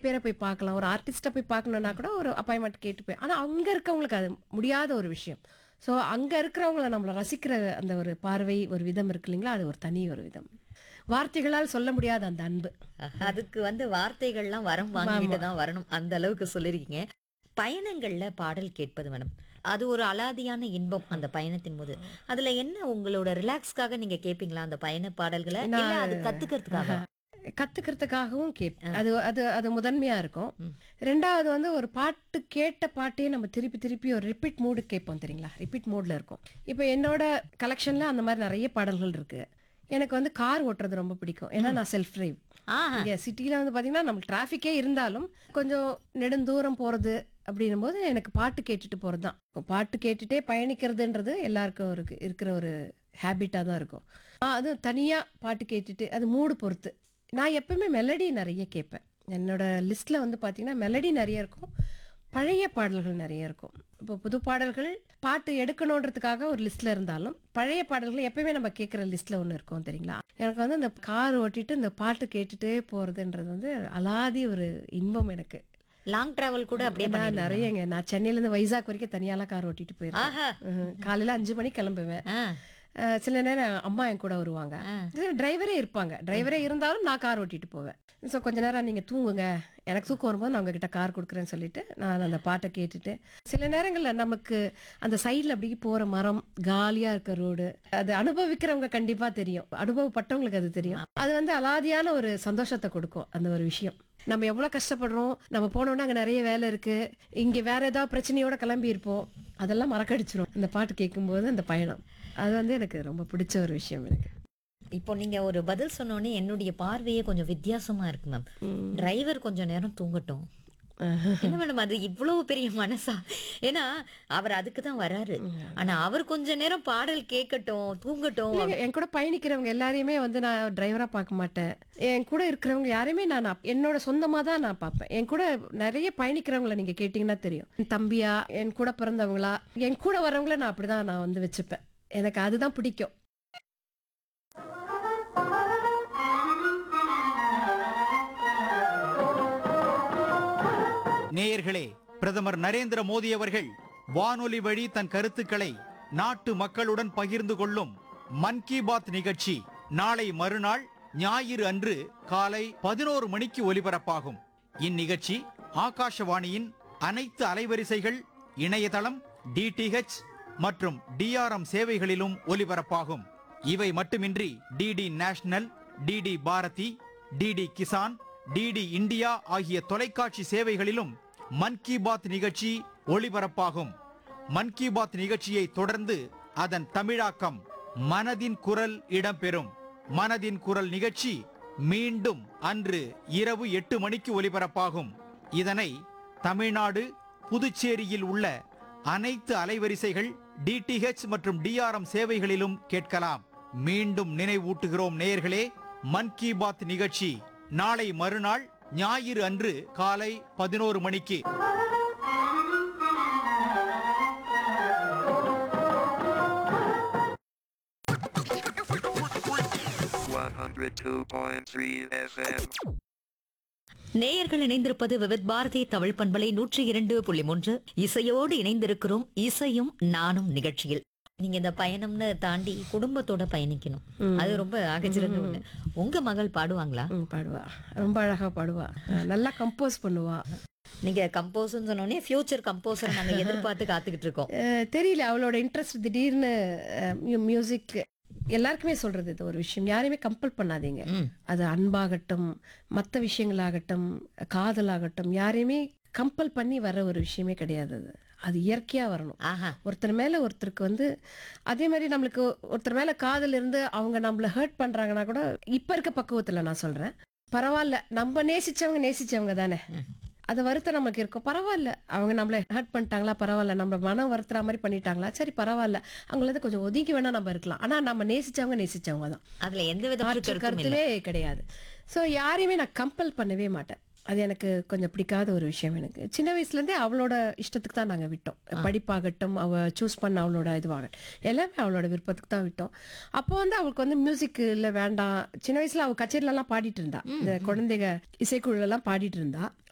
பேரை போய் பார்க்கலாம் ஒரு ஆர்டிஸ்ட்டை போய் பார்க்கணும்னா கூட ஒரு அப்பாயின்மெண்ட் கேட்டு போய் ஆனா அங்க இருக்கவங்களுக்கு அது முடியாத ஒரு விஷயம் ஸோ அங்க இருக்கிறவங்கள நம்மளை ரசிக்கிற அந்த ஒரு பார்வை ஒரு விதம் இருக்கு இல்லைங்களா அது ஒரு தனி ஒரு விதம் வார்த்தைகளால் சொல்ல முடியாத அந்த அன்பு அதுக்கு வந்து வார்த்தைகள்லாம் வரம் வாங்கிட்டு தான் வரணும் அந்த அளவுக்கு சொல்லிருக்கீங்க பயணங்கள்ல பாடல் கேட்பது மேடம் அது ஒரு அலாதியான இன்பம் அந்த பயணத்தின் போது அதுல என்ன உங்களோட ரிலாக்ஸ்க்காக நீங்க கேப்பீங்களா அந்த பயண பாடல்களை இல்ல அது கத்துக்கிறதுக்காக கத்துக்கிறதுக்காகவும் கேட்பேன் அது அது அது முதன்மையா இருக்கும் ம். ரெண்டாவது வந்து ஒரு பாட்டு கேட்ட பாட்டையே நம்ம திருப்பி திருப்பி ஒரு ரிப்பீட் மூடு கேட்போம் தெரியுங்களா ரிப்பீட் மூட்ல இருக்கும் இப்போ என்னோட கலெக்ஷன்ல அந்த மாதிரி நிறைய பாடல்கள் இருக்கு எனக்கு வந்து கார் ஓட்டுறது ரொம்ப பிடிக்கும் ஏன்னா நான் செல்ஃப் டிரைவ் ஆஹா இங்க சிட்டில வந்து பாத்தீங்கன்னா நமக்கு டிராஃபிக்கே இருந்தாலும் கொஞ்சம் நெடுந்தூரம் போறது அப்படின்னும் போது எனக்கு பாட்டு கேட்டுட்டு போறது தான் பாட்டு கேட்டுட்டே பயணிக்கிறதுன்றது எல்லாருக்கும் ஒரு இருக்கிற ஒரு ஹேபிட்டா தான் இருக்கும் ஆ, அது தனியா பாட்டு கேட்டுட்டு அது மூடு பொறுத்து நான் எப்பவுமே மெலடி நிறைய கேட்பேன் என்னோட லிஸ்ட்ல வந்து பாத்தீங்கன்னா மெலடி நிறைய இருக்கும் பழைய பாடல்கள் நிறைய இருக்கும் இப்போ புது பாடல்கள் பாட்டு எடுக்கணுன்றதுக்காக ஒரு லிஸ்ட்ல இருந்தாலும் பழைய பாடல்கள் எப்பயுமே நம்ம கேட்குற லிஸ்ட்ல ஒன்று இருக்கும் தெரியுங்களா எனக்கு வந்து இந்த கார் ஓட்டிட்டு இந்த பாட்டு கேட்டுட்டே போறதுன்றது வந்து அலாதி ஒரு இன்பம் எனக்கு லாங் டிராவல் கூட அப்படியே நான் பண்ணிடுவீங்க. நிறையங்க நான் சென்னையில இருந்து வைசாக் வரைக்கும் தனியாலாம் கார் ஓட்டிட்டு போயிருக்கேன் ஆஹா ம்ஹும். காலையில அஞ்சு மணிக்கு கிளம்புவேன் ஆ, அஹ் சில நேரம் அம்மா என் கூட வருவாங்க ஆ. டிரைவரே இருப்பாங்க டிரைவரே இருந்தாலும் நான் கார் ஓட்டிட்டு போவேன் ஸோ கொஞ்ச நேரம் நீங்க தூங்குங்க எனக்கு தூக்கம் வரும்போது நான் உங்ககிட்ட கார் கொடுக்குறேன்னு சொல்லிட்டு நான் அந்த பாட்டை கேட்டுட்டு சில நேரங்கள்ல நமக்கு அந்த சைடுல அப்படி போற மரம் காலியா இருக்க ரோடு அது அனுபவிக்கிறவங்க கண்டிப்பா தெரியும் அனுபவப்பட்டவங்களுக்கு அது தெரியும் அது வந்து அலாதியான ஒரு சந்தோஷத்தை கொடுக்கும் அந்த ஒரு விஷயம் நம்ம எவ்வளவு கஷ்டப்படுறோம் நம்ம போனோம்னா அங்க நிறைய வேலை இருக்கு இங்க வேற ஏதாவது பிரச்சனையோட கிளம்பி இருப்போம் அதெல்லாம் மறக்கடிச்சிரும் அந்த பாட்டு கேட்கும்போது அந்த பயணம் அது வந்து எனக்கு ரொம்ப பிடிச்ச ஒரு விஷயம் எனக்கு இப்போ நீங்க ஒரு பதில் சொன்னோடனே என்னுடைய பார்வையே கொஞ்சம் வித்தியாசமா இருக்கு மேம் டிரைவர் கொஞ்ச நேரம் தூங்கட்டும் என்ன மேடம் அது இவ்வளவு பெரிய மனசா ஏன்னா அவர் அதுக்கு தான் வராரு ஆனா அவர் கொஞ்ச நேரம் பாடல் கேட்கட்டும் தூங்கட்டும் இல்லைங்க, என் கூட பயணிக்கிறவங்க எல்லாரையுமே வந்து நான் டிரைவரா பார்க்க மாட்டேன் என் கூட இருக்கிறவங்க யாரையுமே நான் அப்- என்னோட சொந்தமா தான் நான் பார்ப்பேன் என் கூட நிறைய பயணிக்கிறவங்கள நீங்க கேட்டீங்கன்னா தெரியும் என் தம்பியா என் கூட பிறந்தவங்களா என் கூட வர்றவங்கள நான் அப்படிதான் நான் வந்து வச்சுப்பேன் எனக்கு அதுதான் பிடிக்கும் நேயர்களே பிரதமர் நரேந்திர மோடி அவர்கள் வானொலி வழி தன் கருத்துக்களை நாட்டு மக்களுடன் பகிர்ந்து கொள்ளும் மன் கி பாத் நிகழ்ச்சி நாளை மறுநாள் ஞாயிறு அன்று காலை பதினோரு மணிக்கு ஒலிபரப்பாகும் இந்நிகழ்ச்சி ஆகாஷவாணியின் அனைத்து அலைவரிசைகள் இணையதளம் டிடிஹெச் மற்றும் டிஆர்எம் சேவைகளிலும் ஒலிபரப்பாகும் இவை மட்டுமின்றி DD National DD Bharati DD Kisan DD India ஆகிய தொலைக்காட்சி சேவைகளிலும் மன் கி பாத் நிகழ்ச்சி ஒளிபரப்பாகும் மன் கி பாத் நிகழ்ச்சியை தொடர்ந்து அதன் தமிழாக்கம் மனதின் குரல் இடம்பெறும் மனதின் குரல் நிகழ்ச்சி மீண்டும் அன்று இரவு எட்டு மணிக்கு ஒலிபரப்பாகும் இதனை தமிழ்நாடு புதுச்சேரியில் உள்ள அனைத்து அலைவரிசைகள் டிடிஹெச் மற்றும் டிஆர்எம் சேவைகளிலும் கேட்கலாம் மீண்டும் நினைவூட்டுகிறோம் நேயர்களே மன் கி பாத் நிகழ்ச்சி நாளை மறுநாள் ஞாயிறு அன்று காலை பதினோரு மணிக்கு 102.3 FM. நேயர்கள் இணைந்திருப்பது விவித் பாரதி தமிழ் பண்பலை நூற்றி இரண்டு புள்ளி மூன்று இசையோடு இணைந்திருக்கிறோம் இசையும் நானும் நிகழ்ச்சியில் நீங்க இந்த பயணம்னு தாண்டி குடும்பத்தோட பயணிக்கணும் அது ரொம்ப ஆகச்சிறந்த ஒண்ணு உங்க மகள் பாடுவாங்களா ம், பாடுவா ரொம்ப அழகா பாடுவா அஹ் நல்லா கம்போஸ் பண்ணுவா நீங்க கம்போஸ்னு சொன்னோடனே ஃபியூச்சர் கம்போசர் நாங்க எதிர்பார்த்து காத்துக்கிட்டு இருக்கோம் அஹ் தெரியல அவளோட இன்ட்ரெஸ்ட் திடீர்னு மியூசிக் எல்லாருக்குமே சொல்றது இது ஒரு விஷயம் யாரையுமே கம்பல் பண்ணாதீங்க ம். அது அன்பாகட்டும் மற்ற விஷயங்களாகட்டும் காதலாகட்டும் யாரையுமே கம்பல் பண்ணி வர ஒரு விஷயமே கிடையாது அது அது இயற்கையா வரணும் ஆஹா ஒருத்தர் மேல ஒருத்தருக்கு வந்து அதே மாதிரி நம்மளுக்கு ஒருத்தர் மேல காதல் இருந்து அவங்க நம்மள ஹர்ட் பண்றாங்கன்னா கூட இப்ப இருக்க பக்குவத்துல நான் சொல்றேன் பரவாயில்ல நம்ம நேசிச்சவங்க நேசிச்சவங்க தானே அது வருத்தம் நமக்கு இருக்கும் பரவாயில்ல அவங்க நம்மள ஹர்ட் பண்ணிட்டாங்களா பரவாயில்ல நம்ம மனம் வருத்துற மாதிரி பண்ணிட்டாங்களா சரி பரவாயில்ல அவங்கள இருந்து கொஞ்சம் ஒதுங்கி வேணா நம்ம இருக்கலாம் ஆனா நம்ம நேசிச்சவங்க நேசிச்சவங்க தான் அதுல எந்த வித மாற்று கருத்தும் இல்ல கருத்துவே கிடையாது சோ யாரையுமே நான் கம்பல் பண்ணவே மாட்டேன் அது எனக்கு கொஞ்சம் பிடிக்காத ஒரு விஷயம் எனக்கு சின்ன வயசுல இருந்தே அவளோட இஷ்டத்துக்கு தான் நாங்க விட்டோம் படிப்பாகட்டும் அவ சூஸ் பண்ண அவளோட இதுவாகட்டும் எல்லாமே அவளோட விருப்பத்துக்கு தான் விட்டோம் அப்போ வந்து அவளுக்கு வந்து மியூசிக் இல்ல வேண்டாம் சின்ன வயசுல அவ கச்சேரில எல்லாம் பாடிட்டு இருந்தா இந்த குழந்தைங்க இசைக்குழு எல்லாம் பாடிட்டு இருந்தா